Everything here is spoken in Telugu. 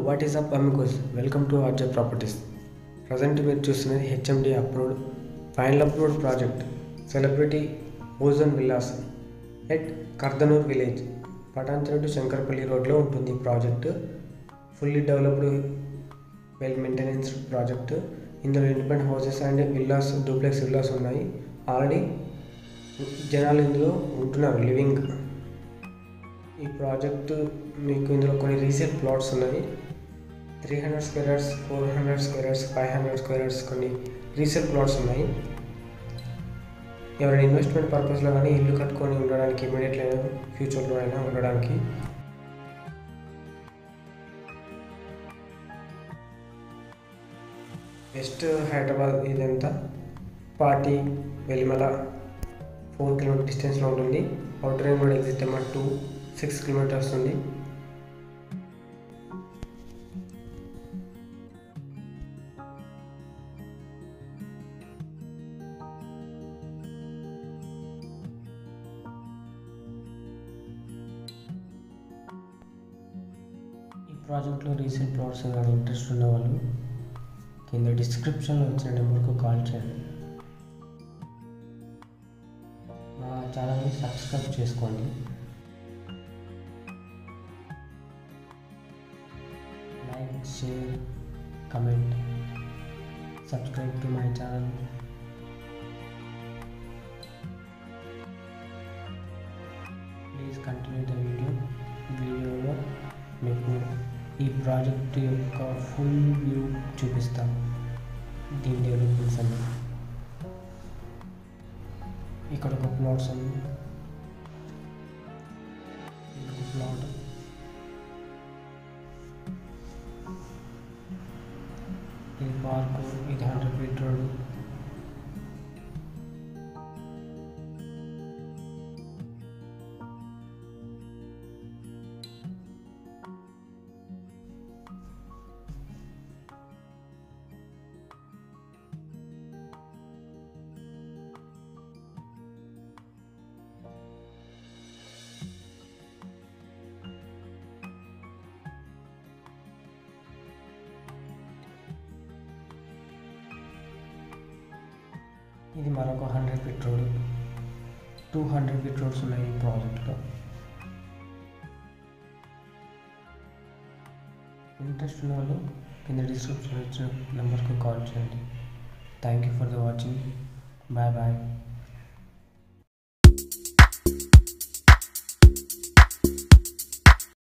what is up amigos welcome to RJ properties present మీరు చూస్తున్నది HMD approved final approved project celebrity ozone villas at Kardanur village Patancheru to Shankarpally రోడ్లో ఉంటుంది ఈ project fully developed well maintenance project ఇందులో independent houses and villas duplex villas ఉన్నాయి ఆల్రెడీ జనాలు ఇందులో ఉంటున్నారు లివింగ్ ఈ ప్రాజెక్టు మీకు ఇందులో కొన్ని రీసేల్ ప్లాట్స్ ఉన్నాయి three hundred squares four hundred squares five hundred squares కొన్ని రీసేల్ ప్లాట్స్ ఉన్నాయి ఎవరైనా ఇన్వెస్ట్మెంట్ పర్పస్లో కానీ ఇల్లు కట్టుకొని ఉండడానికి ఇమీడియట్లీ అయినా ఫ్యూచర్లో అయినా ఉండడానికి వెస్ట్ హైదరాబాద్ ఇదంతా పార్టీ వెలిమల ఫోర్ కిలోమీటర్ డిస్టెన్స్లో ఉంటుంది outer ring road exit number two six kilometers ఉంది ఈ ప్రాజెక్ట్లో రీసెంట్ ప్లాట్స్ కానీ ఇంట్రెస్ట్ ఉన్న వాళ్ళు కింద డిస్క్రిప్షన్లో ఇచ్చిన నెంబర్కు కాల్ చేయండి మా ఛానల్ని సబ్స్క్రైబ్ చేసుకోండి like share comment subscribe to my channel please continue the video వీడియోలో మీకు ఈ ప్రాజెక్ట్ యొక్క ఫుల్ వ్యూ చూపిస్తాం దీని డెవలప్మెంట్స్ అన్ని ఇక్కడ ఒక ప్లాట్స్ ఉంది ఇది ఒక ప్లాట్ ఇది పార్క్ ఇది హండ్రెడ్ ఫీట్ రోడ్ ఇది మరొక hundred feet road two hundred feet roads ఉన్నాయి ఈ ప్రాజెక్ట్లో ఇంట్రెస్ట్ ఉన్న వాళ్ళు కింద డిస్క్రిప్షన్ ఇచ్చిన నెంబర్కి కాల్ చేయండి thank you for the watching bye bye